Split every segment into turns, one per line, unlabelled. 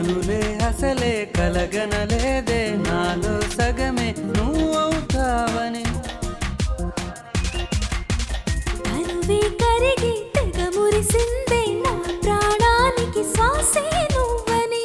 కనులే అసలే కలగనలేదే నాలో సగమే నువ్వవుతావని
తనువే కరిగి తెగ మురిసిందే నా ప్రాణానికి శ్వాసే నువ్వని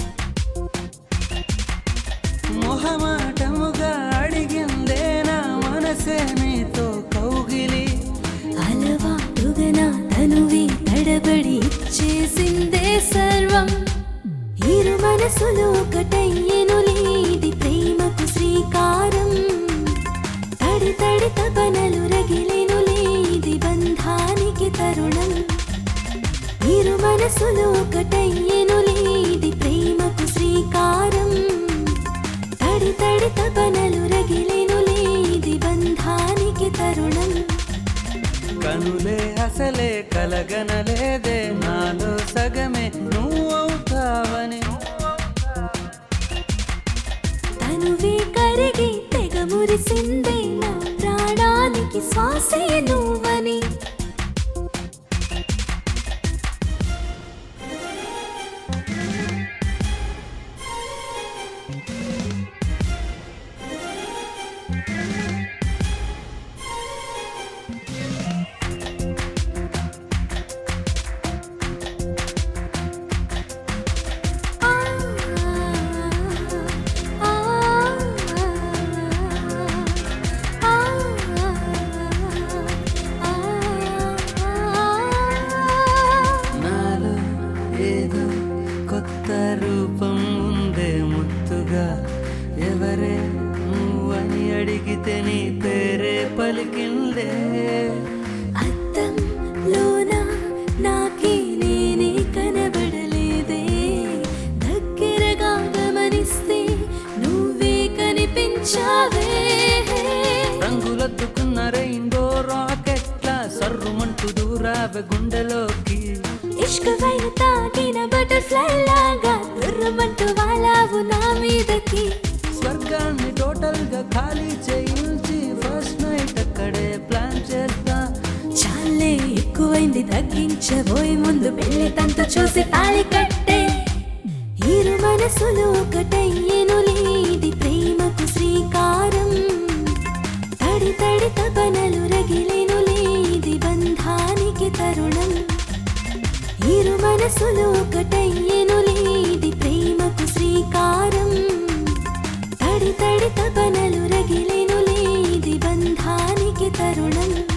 మొహమాటముగా అడిగిందే నా మనసే నీతో కౌగిలి
అలవాటుగా నా తనువే తడబడి ఇచ్చేసిందే సర్వం ఇరు మనసులు ఒకటయ్యెను లేది ప్రేమకు శ్రీకారం తడి తడి తపనలు రగిలెను లేది బంధానికి తరుణం ఇరు మనసులు ఒకటయ్యెను లేది ప్రేమకు శ్రీకారం తడి తడి తపనలు రగిలెను లేది బంధానికి తరుణం
కనులే అసలే కలగనలేదే నాలో సగమే నువ్వవుతావని
తనువే కరిగి తెగ మురిసిందే నా ప్రాణానికి శ్వాసే నువ్వని ఆ ఆ
నాలో ఏదో కొత్త రూపం ఉందే ముత్తుగా ఎవరే నువ్వని అడిగితే నీ పేరే పలికిందే
అద్దం లోన నాకే నేనే కనబడలేదే దగ్గరగా గమనిస్తే నువ్వే కనిపించావే
రంగులద్దుకున్న రెయిన్బో రాకెట్ల సర్రుమంటూ దూరావె గుండెలోకి
ఇష్క పైన తాకిన బటర్ఫ్లై లాగా దుర్రమంటూ వాలావు నా మీదకి
స్వర్గాన్ని టోటల్ గా ఖాళీ చేయించి ఫస్ట్ నైట్ అక్కడే ప్లాన్ చేస్తా
చాలే ఎక్కువైంది తగ్గించబోయే ముందు పెళ్లి తంతు చూసి తాళి కట్టే ఇరు మనసులు ఒకటయ్యెను లేది ప్రేమకు శ్రీకారం తడి తడి తపనలు రగిలెను లేది బంధానికి తరుణం ఇరు మనసులు ఒకటయ్యెను లేది ప్రేమకు శ్రీకారం తడి తడి తపనలు రగిలెను లేది బంధానికి తరుణం